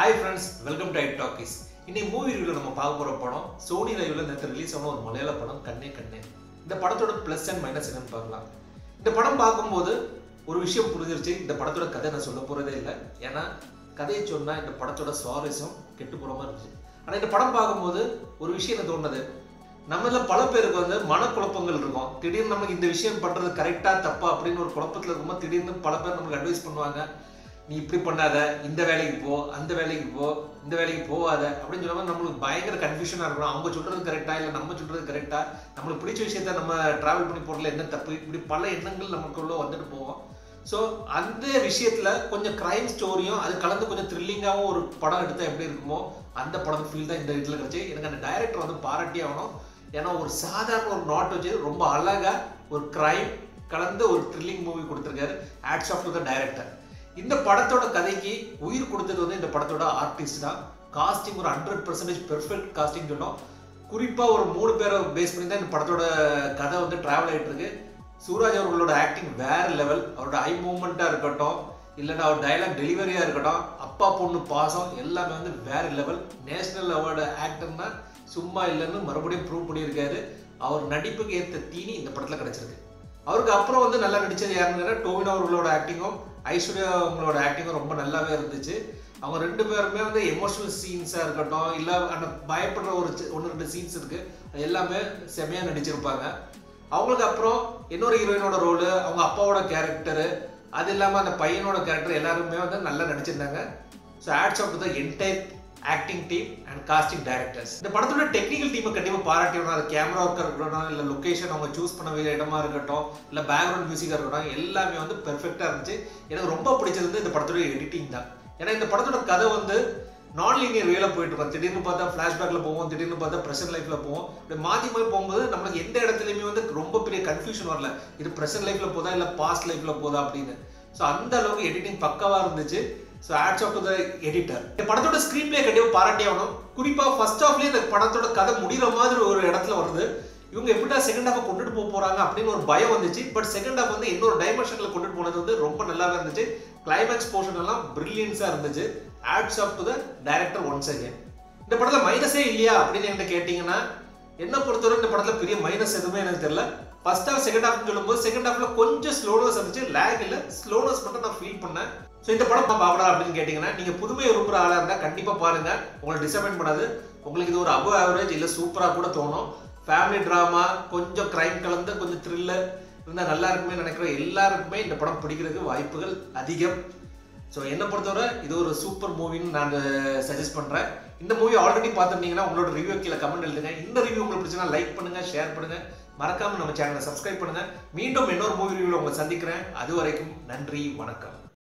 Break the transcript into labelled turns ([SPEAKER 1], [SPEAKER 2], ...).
[SPEAKER 1] hi friends welcome to eyed talkies இன்னைக்கு movie ரிவ்யூல நம்ம பார்க்க போற படம் சோனி லைவ்ல நேற்று ரிலீஸ் ஆன ஒரு மலையாள படம் கண்ணே கண்ணே இந்த படத்தோட ப்ளஸ் அண்ட் மைனஸ் என்னன்னு பார்க்கலாம் இந்த படம் பார்க்கும்போது ஒரு விஷயம் புரிஞ்சிருச்சு இந்த படத்தோட கதை நான் சொல்ல போறதே இல்லை ஏன்னா கதையை சொன்னா இந்த படத்தோட சுவாரஸ்யம் கெட்டு போற மாதிரி இருந்துச்சு ஆனா இந்த படம் பார்க்கும்போது ஒரு விஷயம் எனக்கு தோணுது நம்மள பல பேருக்கு வந்து மனக்குழப்பங்கள் இருக்கும் திடீர்னு நமக்கு இந்த விஷயம் பண்றது கரெக்டா தப்பா அப்படின்னு ஒரு குழப்பத்துல இருக்கும்போது திடீர்னு பல பேர் நமக்கு அட்வைஸ் பண்ணுவாங்க நீ இப்படி பண்ணாத இந்த வேலைக்கு போ அந்த வேலைக்கு போ இந்த வேலைக்கு போகாத அப்படின்னு சொல்லும்போது நம்மளுக்கு பயங்கர கன்ஃபியூஷனாக இருக்கணும் அவங்க சொல்றது கரெக்டா இல்லை நம்ம சொல்றது கரெக்டா நம்மளுக்கு பிடிச்ச விஷயத்த நம்ம டிராவல் பண்ணி போறதுல என்ன தப்பு இப்படி பல எண்ணங்கள் நமக்குள்ள வந்துட்டு போவோம் ஸோ அந்த விஷயத்துல கொஞ்சம் கிரைம் ஸ்டோரியும் அது கலந்து கொஞ்சம் த்ரில்லிங்காகவும் ஒரு படம் எடுத்தா எப்படி இருக்குமோ அந்த படம் ஃபீல் தான் இந்த இதில் கிடைச்சி எனக்கு அந்த டைரக்டர் வந்து பாராட்டி ஆகணும் ஏன்னா ஒரு சாதாரண ஒரு நாட் வச்சு ரொம்ப அழகா ஒரு கிரைம் கலந்து ஒரு த்ரில்லிங் மூவி கொடுத்துருக்காரு hats off to the director இந்த படத்தோட கதைக்கு உயிர் கொடுத்தது வந்து இந்த படத்தோட ஆர்டிஸ்ட் தான் காஸ்டிங் ஒரு ஹண்ட்ரட் பர்சன்டேஜ் பெர்ஃபெக்ட் காஸ்டிங் சொன்னோம் குறிப்பாக ஒரு மூணு பேரை பேஸ் பண்ணி தான் இந்த படத்தோட கதை வந்து ட்ராவல் ஆகிட்டு இருக்கு சூராஜ் அவர்களோட ஆக்டிங் வேற லெவல் அவரோட ஐ மூமெண்ட்டாக இருக்கட்டும் இல்லைன்னா அவர் டைலாக் டெலிவரியாக இருக்கட்டும் அப்பா பொண்ணு பாசம் எல்லாமே வந்து வேற லெவல் நேஷனல் அவார்டு ஆக்டர்னா சும்மா இல்லைன்னு மறுபடியும் ப்ரூவ் பண்ணியிருக்காரு அவர் நடிப்புக்கு ஏற்ற தீனி இந்த படத்தில் கிடைச்சிருக்கு அவருக்கு அப்புறம் வந்து நல்லா நடிச்சது யாருன்னா டோவினோ அவர்களோட ஆக்டிங்கும் ஐஸ்வர்யா அவங்களோட ஆக்டிங்கும் ரொம்ப நல்லாவே இருந்துச்சு அவங்க ரெண்டு பேருமே வந்து எமோஷனல் சீன்ஸாக இருக்கட்டும் இல்லை அந்த பயப்படுற ஒரு ஒன்று ரெண்டு சீன்ஸ் இருக்குது அது எல்லாமே செமையாக நடிச்சிருப்பாங்க அவங்களுக்கு அப்புறம் இன்னொரு ஹீரோயினோட ரோலு அவங்க அப்பாவோட கேரக்டரு அது இல்லாமல் அந்த பையனோட கேரக்டர் எல்லாருமே வந்து நல்லா நடிச்சிருந்தாங்க so hats off the entire acting team and casting directors இந்த படத்தோட டெக்னிக்கல் டீமை கண்டிப்பாக பாராட்டியணும் அது கேமரா ஒர்க்காக இருக்கட்டும் இல்லை லொக்கேஷன் அவங்க சூஸ் பண்ண வேண்டிய இடமா இருக்கட்டும் இல்லை பேக்ரவுண்ட் மியூசிக்காக இருக்கட்டும் எல்லாமே வந்து பெர்ஃபெக்டாக இருந்துச்சு எனக்கு ரொம்ப பிடிச்சது வந்து இந்த படத்தோட எடிட்டிங் தான் ஏன்னா இந்த படத்தோட கதை வந்து நான் லீனியர் வேல போயிட்டு இருக்கோம் திடீர்னு பார்த்தா ஃப்ளாஷ்பேக்ல போவோம் திடீர்னு பார்த்தா ப்ரெசென்ட் லைஃப்ல போவோம் இப்படி மாற்றி மாறி போகும்போது நம்மளுக்கு எந்த இடத்துலையுமே வந்து ரொம்ப பெரிய கன்ஃபியூஷன் வரல இது ப்ரெசென்ட் லைஃப்ல போதா இல்லை பாஸ்ட் லைஃப்ல போதா அப்படின்னு ஸோ அந்த அளவுக்கு எடிட்டிங் பக்காவா இருந்துச்சு so hats off the editor இந்த படத்தோட ஸ்க்ரீன் பிளே கண்டிப்பாக பாராட்டி ஆகணும் குறிப்பாக ஃபர்ஸ்ட் ஹாஃப்லேயே இந்த படத்தோட கதை முடிகிற மாதிரி ஒரு இடத்துல வருது இவங்க எப்படிடா செகண்ட் ஹாஃப் கொண்டுட்டு போக போறாங்க அப்படின்னு ஒரு பயம் வந்துச்சு பட் செகண்ட் ஹாஃப் வந்து இன்னொரு டைமென்ஷன்ல கொண்டுட்டு போனது வந்து ரொம்ப நல்லாவே இருந்துச்சு கிளைமேக்ஸ் போர்ஷன் எல்லாம் பிரில்லியன்ஸா இருந்துச்சு hats off to the director once again இந்த படத்துல மைனஸே இல்லையா அப்படின்னு என்கிட்ட கேட்டீங்கன்னா என்ன பொறுத்தவரை இந்த படத்துல பெரிய மைனஸ் எதுவுமே எனக்கு தெரியல ஃபர்ஸ்ட் ஹாஃப் செகண்ட் ஹாஃப் சொல்லும்போது செகண்ட் ஹாஃப்ல கொஞ்சம் ஸ்லோனஸ் இருந்துச்சு லேக் இல்ல ஸ்லோனஸ் மட்டும் நான் ஃபீல் பண்ணேன் ஸோ இந்த படம் பார்க்கலாம் அப்படின்னு கேட்டீங்கன்னா நீங்க புதுமை விரும்புற ஆளா இருந்தா கண்டிப்பா பாருங்க உங்களை டிசப்பாயின்ட் பண்ணாது உங்களுக்கு இது ஒரு அபவ் ஆவரேஜ் இல்ல சூப்பரா கூட தோணும் ஃபேமிலி ட்ராமா கொஞ்சம் கிரைம் கலந்து கொஞ்சம் த்ரில்லர் இருந்தால் நல்லா இருக்குமே நினைக்கிற எல்லாருக்குமே இந்த படம் பிடிக்கிறதுக்கு வாய்ப்புகள் அதிகம் ஸோ என்னை பொறுத்தவரை இது ஒரு சூப்பர் மூவின்னு நான் சஜஸ்ட் பண்ணுறேன் இந்த மூவி ஆல்ரெடி பார்த்துருந்தீங்கன்னா உங்களோட ரிவ்யூ கீழே கமெண்ட் எழுதுங்க இந்த ரிவ்யூ உங்களுக்கு பிடிச்சா லைக் பண்ணுங்க ஷேர் பண்ணுங்க மறக்காம நம்ம சேனலை சப்ஸ்கிரைப் பண்ணுங்க மீண்டும் இன்னொரு மூவி ரிவ்யூவில் உங்களை சந்திக்கிறேன் அது வரைக்கும் நன்றி வணக்கம்